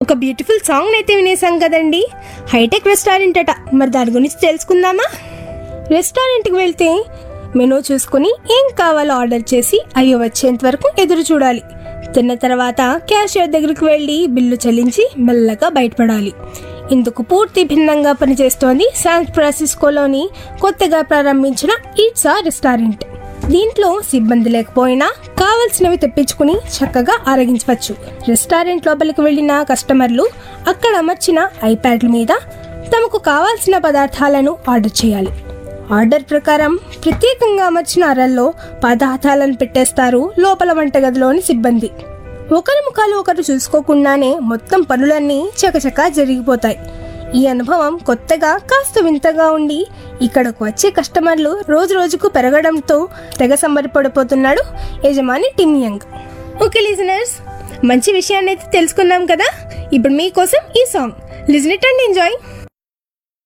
ఒక beautiful song అయితే వినేసాం కదండి హైటెక్ రెస్టారెంట్ అట మరి దాని గురించి తెలుసుకుందామా రెస్టారెంట్కి వెళ్తే మెనూ చూసుకుని ఏం కావాలో ఆర్డర్ చేసి అవి వచ్చేంత వరకు ఎదురు చూడాలి తిన్న తర్వాత క్యాషియర్ దగ్గరికి వెళ్ళి బిల్లు చెల్లించి మెల్లగా బయటపడాలి ఇందుకు పూర్తి భిన్నంగా పనిచేస్తోంది శాన్ ఫ్రాన్సిస్కోలోని కొత్తగా ప్రారంభించిన ఈట్సా రెస్టారెంట్ దీంట్లో సిబ్బంది లేకపోయినా కావలసినవి తెప్పించుకుని చక్కగా ఆరగించవచ్చు రెస్టారెంట్ లోపలికి వెళ్ళిన కస్టమర్లు అక్కడ అమర్చిన ఐప్యాడ్ల మీద తమకు కావాల్సిన పదార్థాలను ఆర్డర్ చేయాలి ఆర్డర్ ప్రకారం ప్రత్యేకంగా అమర్చిన అరల్లో పదార్థాలను పెట్టేస్తారు లోపల వంటగదిలోని సిబ్బంది ఒకరి ముఖాలు ఒకరు చూసుకోకుండానే మొత్తం పనులన్నీ చకచకా జరిగిపోతాయి ఈ అనుభవం కొత్తగా కాస్త వింతగా ఉండి ఇక్కడకు వచ్చే కస్టమర్లు రోజు రోజుకు పెరగడంతో తెగ సంబరపడిపోతున్నాడు యజమాని టిమ్ యంగ్ ఓకే లిజనర్స్ మంచి విషయాన్ని అయితే తెలుసుకున్నాం కదా ఇప్పుడు మీకోసం ఈ song listen it and enjoy